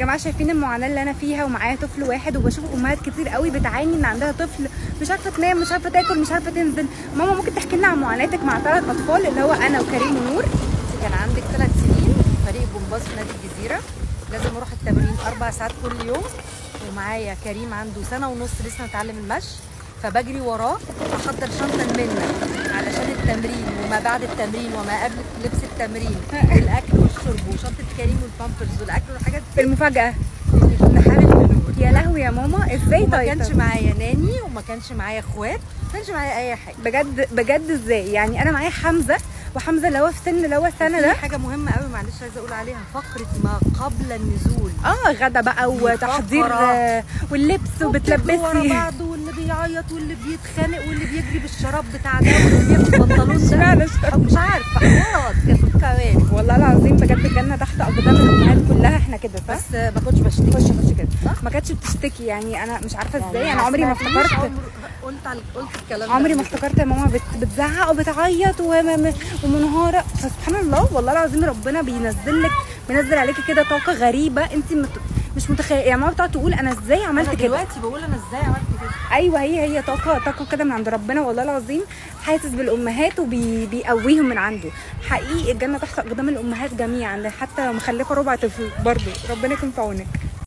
جماعه شايفين المعاناه اللي انا فيها ومعايا طفل واحد وبشوف امهات كتير قوي بتعاني ان عندها طفل مش عارفه تنام مش عارفه تاكل مش عارفه تنزل ماما ممكن تحكي لنا عن معاناتك مع ثلاث اطفال اللي هو انا وكريم ونور كان عندك ثلاث سنين فريق جمباز في نادي الجزيره لازم اروح التمرين اربع ساعات كل يوم ومعايا كريم عنده سنه ونص لسه متعلم المشي فبجري وراه احضر شنطه المنه علشان التمرين وما بعد التمرين وما قبل لبس التمرين والاكل والشرب وشنطه كريم والبامبرز والاكل والحاجات دي المفاجاه نحارب النور يا لهوي يا ماما ازاي وما طيب كانش طب؟ معايا ناني وما كانش معايا اخوات ما كانش معايا اي حاجه بجد بجد ازاي يعني انا معايا حمزه وحمزه اللي هو في سن اللي هو السنه في ده حاجه مهمه قوي معلش عايزه اقول عليها فقره ما قبل النزول اه غدا بقى وتحضير فقرة. آه، واللبس وبتجروا ورا وبتلبسي بعض واللي بيعيط واللي بيتخانق واللي بيجري بالشراب بتاع ده واللي بياخد بنطلون ده اشمعنى الشراب؟ مش عارفه حوارات كانت كمان والله العظيم بجد الجنه تحت اقدام الامهات كلها احنا كده صح؟ بس ما كنتش بشتكي خش خش كده صح؟ ما كانتش بتشتكي يعني انا مش عارفه ازاي يعني انا عمري ما سمعتنيش افتكرت عمر- قلت على قلت الكلام ده عمري ما قبل كده. افتكرت يا ماما بت بتزعق وبتعيط وم- ومنهاره فسبحان الله والله العظيم ربنا بينزل لك بينزل عليكي كده طاقه غريبه انت مت... مش متخيله يعني ماما بتقعد تقول انا ازاي عملت انا كده دلوقتي بقول انا ازاي عملت كده ايوه هي هي طاقه طاقه كده من عند ربنا والله العظيم حاسس بالامهات وبيقويهم من عنده حقيقي الجنه تحت اقدام الامهات جميعا حتى لو مخلفه ربع طفل برضه ربنا يكون في عونك